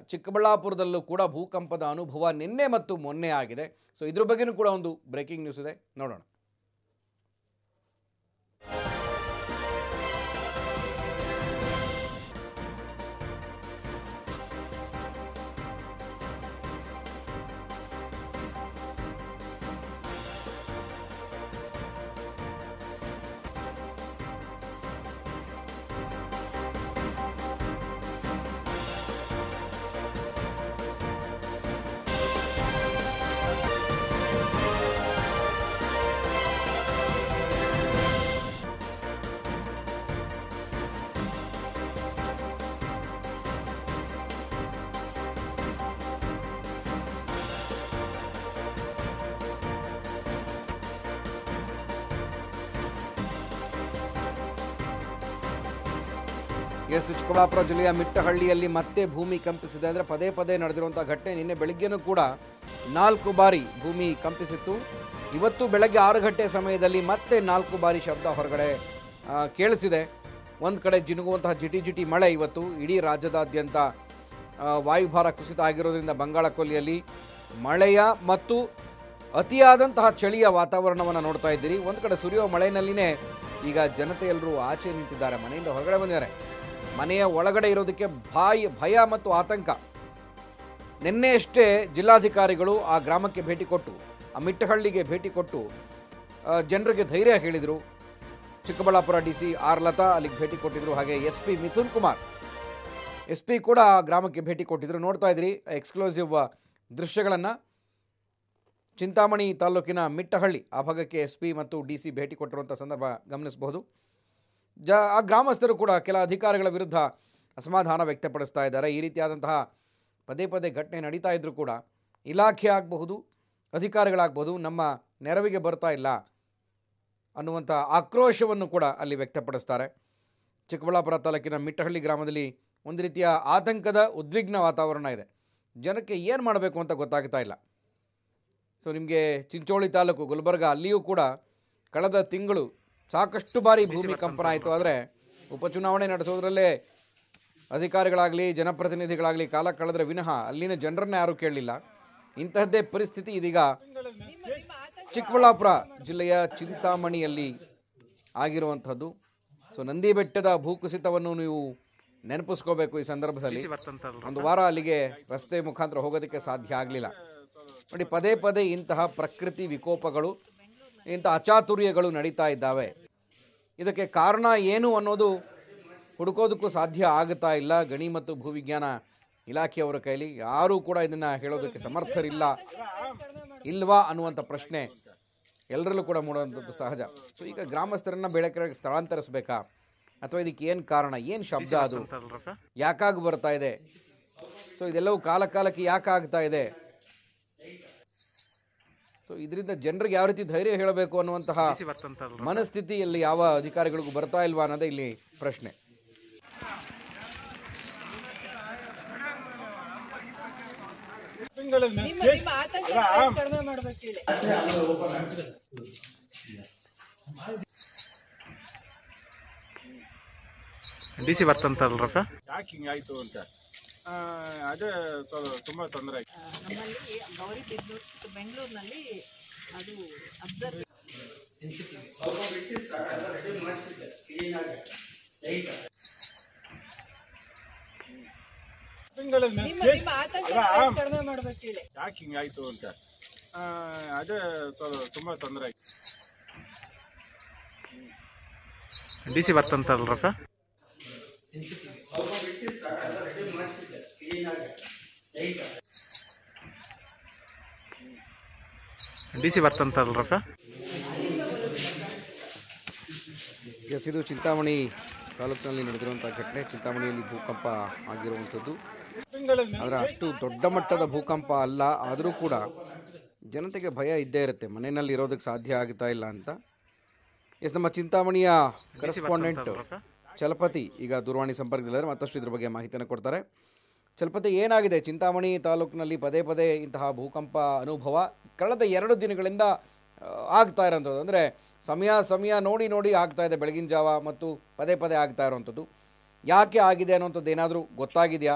ಚಿಕ್ಕಬಳ್ಳಾಪುರದಲ್ಲೂ ಕೂಡ ಭೂಕಂಪದ ಅನುಭವ ನಿನ್ನೆ ಮತ್ತು ಮೊನ್ನೆ ಆಗಿದೆ ಸೊ ಇದ್ರ ಬಗ್ಗೆನೂ ಕೂಡ ಒಂದು ಬ್ರೇಕಿಂಗ್ ನ್ಯೂಸ್ ಇದೆ ನೋಡೋಣ ಎಸ್ ಚಿಕ್ಕಬಳ್ಳಾಪುರ ಜಿಲ್ಲೆಯ ಮಿಟ್ಟಹಳ್ಳಿಯಲ್ಲಿ ಮತ್ತೆ ಭೂಮಿ ಕಂಪಿಸಿದೆ ಅಂದರೆ ಪದೇ ಪದೇ ನಡೆದಿರುವಂಥ ಘಟನೆ ನಿನ್ನೆ ಬೆಳಿಗ್ಗೆನೂ ಕೂಡ ನಾಲ್ಕು ಬಾರಿ ಭೂಮಿ ಕಂಪಿಸಿತ್ತು ಇವತ್ತು ಬೆಳಗ್ಗೆ ಆರು ಗಂಟೆ ಸಮಯದಲ್ಲಿ ಮತ್ತೆ ನಾಲ್ಕು ಬಾರಿ ಶಬ್ದ ಹೊರಗಡೆ ಆ, ಕೇಳಿಸಿದೆ ಒಂದು ಕಡೆ ಜಿನುಗುವಂತಹ ಜಿಟಿ ಜಿಟಿ ಮಳೆ ಇವತ್ತು ಇಡೀ ರಾಜ್ಯದಾದ್ಯಂತ ಆ, ವಾಯುಭಾರ ಕುಸಿತ ಆಗಿರೋದ್ರಿಂದ ಬಂಗಾಳ ಕೊಲ್ಲಿಯಲ್ಲಿ ಮಳೆಯ ಮತ್ತು ಅತಿಯಾದಂತಹ ಚಳಿಯ ವಾತಾವರಣವನ್ನು ನೋಡ್ತಾ ಇದ್ದೀರಿ ಒಂದು ಕಡೆ ಸುರಿಯೋ ಮಳೆಯಲ್ಲಿನೇ ಈಗ ಜನತೆ ಎಲ್ಲರೂ ಆಚೆ ನಿಂತಿದ್ದಾರೆ ಮನೆಯಿಂದ ಹೊರಗಡೆ ಬಂದಿದ್ದಾರೆ ಮನೆಯ ಒಳಗಡೆ ಇರೋದಕ್ಕೆ ಭಾಯ ಭಯ ಮತ್ತು ಆತಂಕ ನಿನ್ನೆಯಷ್ಟೇ ಜಿಲ್ಲಾಧಿಕಾರಿಗಳು ಆ ಗ್ರಾಮಕ್ಕೆ ಭೇಟಿ ಕೊಟ್ಟು ಆ ಮಿಟ್ಟಹಳ್ಳಿಗೆ ಭೇಟಿ ಕೊಟ್ಟು ಆ, ಜನರಿಗೆ ಧೈರ್ಯ ಹೇಳಿದರು Chikkaballapura D C R Latha ಅಲ್ಲಿಗೆ ಭೇಟಿ ಕೊಟ್ಟಿದ್ರು ಹಾಗೆ S P Mithun Kumar S P ಕೂಡ ಆ ಗ್ರಾಮಕ್ಕೆ ಭೇಟಿ ಕೊಟ್ಟಿದ್ರು ನೋಡ್ತಾ ಇದ್ರಿ ಎಕ್ಸ್ಕ್ಲೂಸಿವ್ ದೃಶ್ಯಗಳನ್ನು ಚಿಂತಾಮಣಿ ತಾಲೂಕಿನ ಮಿಟ್ಟಹಳ್ಳಿ ಆ ಭಾಗಕ್ಕೆ ಎಸ್ ಪಿ ಮತ್ತು ಡಿ ಸಿ ಭೇಟಿ ಕೊಟ್ಟಿರುವಂಥ ಸಂದರ್ಭ ಗಮನಿಸಬಹುದು ಜ ಆ ಗ್ರಾಮಸ್ಥರು ಕೂಡ ಕೆಲ ಅಧಿಕಾರಿಗಳ ವಿರುದ್ಧ ಅಸಮಾಧಾನ ವ್ಯಕ್ತಪಡಿಸ್ತಾ ಇದ್ದಾರೆ ಈ ರೀತಿಯಾದಂತಹ ಪದೇ ಪದೇ ಘಟನೆ ನಡೀತಾ ಇದ್ದರೂ ಕೂಡ ಇಲಾಖೆ ಆಗಬಹುದು ಅಧಿಕಾರಿಗಳಾಗ್ಬೋದು ನಮ್ಮ ನೆರವಿಗೆ ಬರ್ತಾ ಇಲ್ಲ ಅನ್ನುವಂಥ ಆಕ್ರೋಶವನ್ನು ಕೂಡ ಅಲ್ಲಿ ವ್ಯಕ್ತಪಡಿಸ್ತಾರೆ ಚಿಕ್ಕಬಳ್ಳಾಪುರ ತಾಲೂಕಿನ ಮಿಟ್ಟಹಳ್ಳಿ ಗ್ರಾಮದಲ್ಲಿ ಒಂದು ರೀತಿಯ ಆತಂಕದ ಉದ್ವಿಗ್ನ ವಾತಾವರಣ ಇದೆ ಜನಕ್ಕೆ ಏನು ಮಾಡಬೇಕು ಅಂತ ಗೊತ್ತಾಗ್ತಾ ಇಲ್ಲ ಸೊ ನಿಮಗೆ ಚಿಂಚೋಳಿ ತಾಲೂಕು ಗುಲ್ಬರ್ಗ ಅಲ್ಲಿಯೂ ಕೂಡ ಕಳೆದ ತಿಂಗಳು ಸಾಕಷ್ಟು ಬಾರಿ ಭೂಮಿ ಕಂಪನ ಆಯಿತು ಆದರೆ ಉಪಚುನಾವಣೆ ನಡೆಸೋದ್ರಲ್ಲೇ ಅಧಿಕಾರಿಗಳಾಗಲಿ ಜನಪ್ರತಿನಿಧಿಗಳಾಗಲಿ ಕಾಲ ಕಳೆದ್ರೆ ವಿನಃ ಅಲ್ಲಿನ ಜನರನ್ನ ಯಾರೂ ಕೇಳಲಿಲ್ಲ ಇಂತಹದ್ದೇ ಪರಿಸ್ಥಿತಿ ಇದೀಗ ಚಿಕ್ಕಬಳ್ಳಾಪುರ ಜಿಲ್ಲೆಯ ಚಿಂತಾಮಣಿಯಲ್ಲಿ ಆಗಿರುವಂಥದ್ದು ಸೊ ನಂದಿ ಬೆಟ್ಟದ ಭೂಕುಸಿತವನ್ನು ನೀವು ನೆನಪಿಸ್ಕೋಬೇಕು ಈ ಸಂದರ್ಭದಲ್ಲಿ ಒಂದು ವಾರ ಅಲ್ಲಿಗೆ ರಸ್ತೆ ಮುಖಾಂತರ ಹೋಗೋದಕ್ಕೆ ಸಾಧ್ಯ ಆಗಲಿಲ್ಲ ನೋಡಿ ಪದೇ ಪದೇ ಇಂತಹ ಪ್ರಕೃತಿ ವಿಕೋಪಗಳು ಇಂಥ ಅಚಾತುರ್ಯಗಳು ನಡೀತಾ ಇದ್ದಾವೆ ಇದಕ್ಕೆ ಕಾರಣ ಏನು ಅನ್ನೋದು ಹುಡುಕೋದಕ್ಕೂ ಸಾಧ್ಯ ಆಗುತ್ತಾ ಇಲ್ಲ ಗಣಿ ಮತ್ತು ಭೂವಿಜ್ಞಾನ ಇಲಾಖೆಯವರ ಕೈಲಿ ಯಾರೂ ಕೂಡ ಇದನ್ನು ಹೇಳೋದಕ್ಕೆ ಸಮರ್ಥರಿಲ್ಲ ಇಲ್ವಾ ಅನ್ನುವಂಥ ಪ್ರಶ್ನೆ ಎಲ್ಲರಲ್ಲೂ ಕೂಡ ಮೂಡುವಂಥದ್ದು ಸಹಜ ಸೊ ಈಗ ಗ್ರಾಮಸ್ಥರನ್ನ ಬೆಳಕಿಗೆ ಸ್ಥಳಾಂತರಿಸಬೇಕಾ ಅಥವಾ ಇದಕ್ಕೆ ಏನು ಕಾರಣ ಏನು ಶಬ್ದ ಅದು ಯಾಕಾಗಿ ಬರ್ತಾ ಇದೆ ಸೊ ಇದೆಲ್ಲವೂ ಕಾಲ ಕಾಲಕ್ಕೆ ಯಾಕೆ ಆಗ್ತಾ ಇದೆ ಸೊ ಇದರಿಂದ ಜನರಿಗೆ ಯಾವ ರೀತಿ ಧೈರ್ಯ ಹೇಳಬೇಕು ಅನ್ನುವಂತಹ ಮನಸ್ಥಿತಿಯಲ್ಲಿ ಯಾವ ಅಧಿಕಾರಿಗಳಿಗೂ ಬರ್ತಾ ಇಲ್ವಾ ಅನ್ನೋದೇ ಇಲ್ಲಿ ಪ್ರಶ್ನೆ ನಿಮ್ಮ ನಿಮ್ಮ ಆತಂಕ ಕಡಿಮೆ ಮಾಡ್ಬೇಕು ಹೇಳಿ ಡಿ ಸಿ ಬರ್ತಂತಲ್ರಕ್ಕ ಯಾಕೆ ಹಿಂಗಾಯ್ತು ಅಂತ ಆ, ಅದೇ ಸ್ವ- ತುಂಬಾ ತೊಂದರೆ ಆಯ್ತು ನಮ್ಮಲ್ಲಿ ಗೌರಿ ಬಿದ್ನೂರು ಬೆಂಗಳೂರಿನಲ್ಲಿ ಅದು ಅಬ್ಸರ್ವ್ ತಿಂಗಳಲ್ಲಿ ನಿಮ್ಮ ನಿಮ್ಮ ಆತಂಕ ಕಡಿಮೆ ಮಾಡ್ಬೇಕು ಹೇಳಿ ಯಾಕೆ ಹಿಂಗಾಯ್ತು ಅಂತ ಆ, ಅದೇ ಸ್ವ- ತುಂಬಾ ತೊಂದರೆ ಆಯ್ತು ಡಿ ಸಿ ಬರ್ತಂತಲ್ರಕ್ಕ ಡಿ ಸಿ ಬರ್ತಂತಲ್ರಕ್ಕ ಎಸ್ ಇದು ಚಿಂತಾಮಣಿ ತಾಲೂಕಿನಲ್ಲಿ ನಡೆದಿರುವಂಥ ಘಟನೆ ಚಿಂತಾಮಣಿಯಲ್ಲಿ ಭೂಕಂಪ ಆಗಿರುವಂಥದ್ದು ತಿಂಗಳಲ್ಲಿ ಆದರೆ ಅಷ್ಟು ದೊಡ್ಡ ಮಟ್ಟದ ಭೂಕಂಪ ಅಲ್ಲ ಆದರೂ ಕೂಡ ಜನತೆಗೆ ಭಯ ಇದ್ದೇ ಇರುತ್ತೆ ಮನೆಯಲ್ಲಿ ಇರೋದಕ್ಕೆ ಸಾಧ್ಯ ಆಗ್ತಾ ಇಲ್ಲ ಅಂತ ಎಸ್ ನಮ್ಮ ಚಿಂತಾಮಣಿಯ ಕರೆಸ್ಪಾಂಡೆಂಟ್ ಚಲಪತಿ ಈಗ ದೂರವಾಣಿ ಸಂಪರ್ಕದಲ್ಲಿದ್ದಾರೆ ಮತ್ತಷ್ಟು ಇದ್ರ ಬಗ್ಗೆ ಮಾಹಿತಿಯನ್ನು ಕೊಡ್ತಾರೆ ಚಲಪತಿ ಏನಾಗಿದೆ ಚಿಂತಾಮಣಿ ತಾಲೂಕಿನಲ್ಲಿ ಪದೇ ಪದೇ ಇಂತಹ ಭೂಕಂಪ ಅನುಭವ ಕಳೆದ ಎರಡು ದಿನಗಳಿಂದ ಆ, ಆಗ್ತಾ ಇರೋಂಥದ್ದು ಅಂದರೆ ಸಮಯ ಸಮಯ ನೋಡಿ ನೋಡಿ ಆಗ್ತಾ ಇದೆ ಬೆಳಗಿನ ಜಾವ ಮತ್ತು ಪದೇ ಪದೇ ಆಗ್ತಾ ಇರೋವಂಥದ್ದು ಯಾಕೆ ಆಗಿದೆ ಅನ್ನೋಂಥದ್ದು ಏನಾದರೂ ಗೊತ್ತಾಗಿದೆಯಾ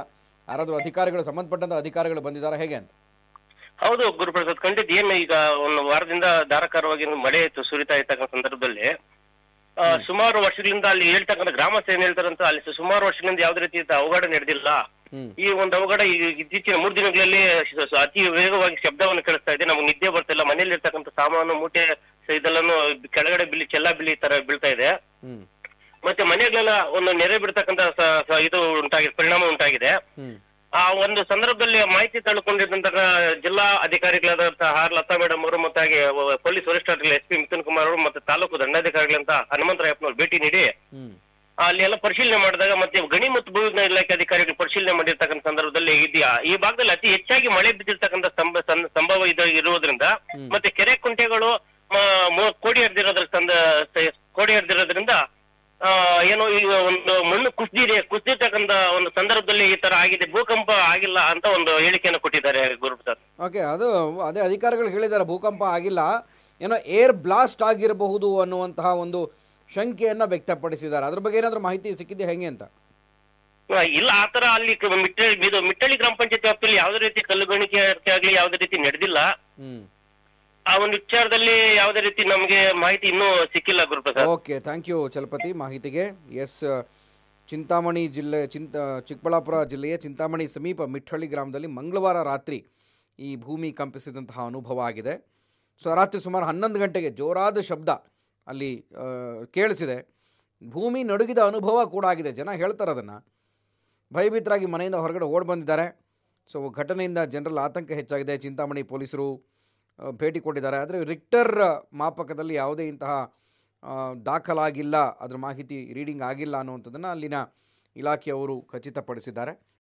ಯಾರಾದರೂ ಅಧಿಕಾರಿಗಳು ಸಂಬಂಧಪಟ್ಟಂಥ ಅಧಿಕಾರಿಗಳು ಬಂದಿದ್ದಾರೆ ಹೇಗೆ ಅಂತ ಹೌದು ಗುರುಪ್ರಸಾದ್ ಖಂಡಿತ ಏನು ಈಗ ಒಂದು ವಾರದಿಂದ ಧಾರಾಕಾರವಾಗಿ ಮಳೆ ಇತ್ತು ಸುರಿತಾ ಇರ್ತಕ್ಕಂಥ ಸಂದರ್ಭದಲ್ಲಿ ಆ, ಸುಮಾರು ವರ್ಷಗಳಿಂದ ಅಲ್ಲಿ ಹೇಳ್ತಕ್ಕಂಥ ಗ್ರಾಮಸ್ಥರು ಏನ್ ಹೇಳ್ತಾರಂತ ಅಲ್ಲಿ ಸುಮಾರು ವರ್ಷಗಳಿಂದ ಯಾವ್ದೇ ರೀತಿ ಅವಘಡ ನಡೆದಿಲ್ಲ ಹ್ಮ್. ಈ ಒಂದು ಅವಘಡ ಈ ಇತ್ತೀಚಿನ ಮೂರು ದಿನಗಳಲ್ಲಿ ಶ- ಶ- ಅತಿ ವೇಗವಾಗಿ ಶಬ್ದವನ್ನು ಕೇಳಿಸ್ತಾ ಇದೆ ನಮ್ಗೆ ನಿದ್ದೆ ಬರ್ತಿಲ್ಲ ಮನೇಲಿ ಇರ್ತಕ್ಕಂಥ ಸಾಮಾನು ಮೂಟೆ ಸ- ಇದೆಲ್ಲನು ಕೆಳಗಡೆ ಬಿಲ್ಲಿ ಚೆಲ್ಲ ಬಿಲ್ಲಿ ತರ ಬೀಳ್ತಾ ಇದೆ ಹ್ಞೂ ಮತ್ತೆ ಮನೆಗಳೆಲ್ಲ ಒಂದು ನೆರೆ ಬಿಡ್ತಕ್ಕಂಥ ಸ- ಸ- ಇದು ಉಂಟಾಗಿದೆ ಪರಿಣಾಮ ಉಂಟಾಗಿದೆ ಹ್ಞೂ ಆ ಒಂದು ಸಂದರ್ಭದಲ್ಲಿ ಮಾಹಿತಿ ತಳ್ಕೊಂಡಿದ್ದಂತಹ ಜಿಲ್ಲಾ ಅಧಿಕಾರಿಗಳಾದಂತಹ ಆರ್ ಲತಾ ಮೇಡಮ್ ಅವರು ಮತ್ತೆ ಹಾಗೆ ವ- ಪೊಲೀಸ್ ವರಿಷ್ಠರಲ್ಲಿ ಎಸ್ ಪಿ ಮಿಥುನ್ ಕುಮಾರ್ ಅವರು ಮತ್ತೆ ತಾಲೂಕು ದಂಡಾಧಿಕಾರಿಗಳಂತ ಹನುಮಂತರಾಯಪ್ಪನವರು ಭೇಟಿ ನೀಡಿ ಹ್ಞೂ ಅಲ್ಲಿ ಎಲ್ಲ ಪರಿಶೀಲನೆ ಮಾಡಿದಾಗ ಮತ್ತೆ ಗಣಿ ಮತ್ತು ಭೂವಿಜ್ಞಾನ ಇಲಾಖೆ ಅಧಿಕಾರಿಗಳು ಪರಿಶೀಲನೆ ಮಾಡಿರ್ತಕ್ಕಂಥ ಸಂದರ್ಭದಲ್ಲಿ ಇದೆಯಾ ಈ ಭಾಗದಲ್ಲಿ ಅತಿ ಹೆಚ್ಚಾಗಿ ಮಳೆ ಬಿದ್ದಿರ್ತಕ್ಕಂಥ ಸಂಭ ಸಂ- ಸಂಭವ ಇದು ಇರುವುದರಿಂದ ಮತ್ತೆ ಕೆರೆ ಕುಂಟೆಗಳು ಮ- ಮು- ಕೋಡಿ ಹರಿದಿರೋದ್ರ ಸಂದ ಸ- ಕೋಡಿ ಹರಿದಿರೋದ್ರಿಂದ ಆ, ಏನೋ ಈಗ ಒಂದು ಮಣ್ಣು ಕುಸಿದಿದೆ ಕುಸಿದಿರ್ತಕ್ಕಂಥ ಒಂದು ಸಂದರ್ಭದಲ್ಲಿ ಈ ತರ ಆಗಿದೆ ಭೂಕಂಪ ಆಗಿಲ್ಲ ಅಂತ ಒಂದು ಹೇಳಿಕೆಯನ್ನು ಕೊಟ್ಟಿದ್ದಾರೆ ಗುರುಪ್ರಸಾದ್ ಓಕೆ ಅದು ಅದೇ ಅಧಿಕಾರಿಗಳು ಹೇಳಿದ್ದಾರೆ ಭೂಕಂಪ ಆಗಿಲ್ಲ ಏನೋ ಏರ್ ಬ್ಲಾಸ್ಟ್ ಆಗಿರಬಹುದು ಅನ್ನುವಂತಹ ಒಂದು ಶಂಕೆಯನ್ನು ವ್ಯಕ್ತಪಡಿಸಿದ್ದಾರೆ ಅದ್ರ ಬಗ್ಗೆ ಏನಾದರೂ ಮಾಹಿತಿ ಸಿಕ್ಕಿದೆ ಹೆಂಗೆ ಅಂತ ಆ, ಇಲ್ಲ ಆತರ ಅಲ್ಲಿ ಕ- ಮಿಟ್ಟಳಿ ಇದು ಮಿಟ್ಟಳಿ ಗ್ರಾಮ ಪಂಚಾಯತ್ ವ್ಯಾಪ್ತಿಯಲ್ಲಿ ಯಾವುದೇ ರೀತಿ ಕಲ್ಲುಗಣಿಕೆ ಆಗ್ಲಿ ಯಾವುದೇ ರೀತಿ ನಡೆದಿಲ್ಲ ಹ್ಞೂ ಆ ಒಂದು ವಿಚಾರದಲ್ಲಿ ಯಾವುದೇ ರೀತಿ ನಮಗೆ ಮಾಹಿತಿ ಇನ್ನೂ ಸಿಕ್ಕಿಲ್ಲ Guruprasad okay thank you Chalapathi ಮಾಹಿತಿಗೆ ಎಸ್ ಚಿಂತಾಮಣಿ ಜಿಲ್ಲೆ ಚಿಂತ ಚಿಕ್ಕಬಳ್ಳಾಪುರ ಜಿಲ್ಲೆಯ ಚಿಂತಾಮಣಿ ಸಮೀಪ ಮಿಠಳ್ಳಿ ಗ್ರಾಮದಲ್ಲಿ ಮಂಗಳವಾರ ರಾತ್ರಿ ಈ ಭೂಮಿ ಕಂಪಿಸಿದಂತಹ ಅನುಭವ ಆಗಿದೆ ಸೊ ರಾತ್ರಿ ಸುಮಾರು ಹನ್ನೊಂದು ಗಂಟೆಗೆ ಜೋರಾದ ಶಬ್ದ ಅಲ್ಲಿ ಆ, ಕೇಳಿಸಿದೆ ಭೂಮಿ ನಡುಗಿದ ಅನುಭವ ಕೂಡ ಆಗಿದೆ ಜನ ಹೇಳ್ತಾರೆ ಅದನ್ನು ಭಯಭೀತರಾಗಿ ಮನೆಯಿಂದ ಹೊರಗಡೆ ಓಡಿ ಬಂದಿದ್ದಾರೆ ಸೊ ಘಟನೆಯಿಂದ ಜನರಲ್ಲಿ ಆತಂಕ ಹೆಚ್ಚಾಗಿದೆ ಚಿಂತಾಮಣಿ ಪೊಲೀಸರು ಆ, ಭೇಟಿ ಕೊಟ್ಟಿದ್ದಾರೆ ಆದರೆ ರಿಕ್ಟರ್ ಮಾಪಕದಲ್ಲಿ ಯಾವುದೇ ಇಂತಹ ಆ, ದಾಖಲಾಗಿಲ್ಲ ಅದ್ರ ಮಾಹಿತಿ ರೀಡಿಂಗ್ ಆಗಿಲ್ಲ ಅನ್ನುವಂಥದ್ದನ್ನು ಅಲ್ಲಿನ ಇಲಾಖೆಯವರು ಖಚಿತಪಡಿಸಿದ್ದಾರೆ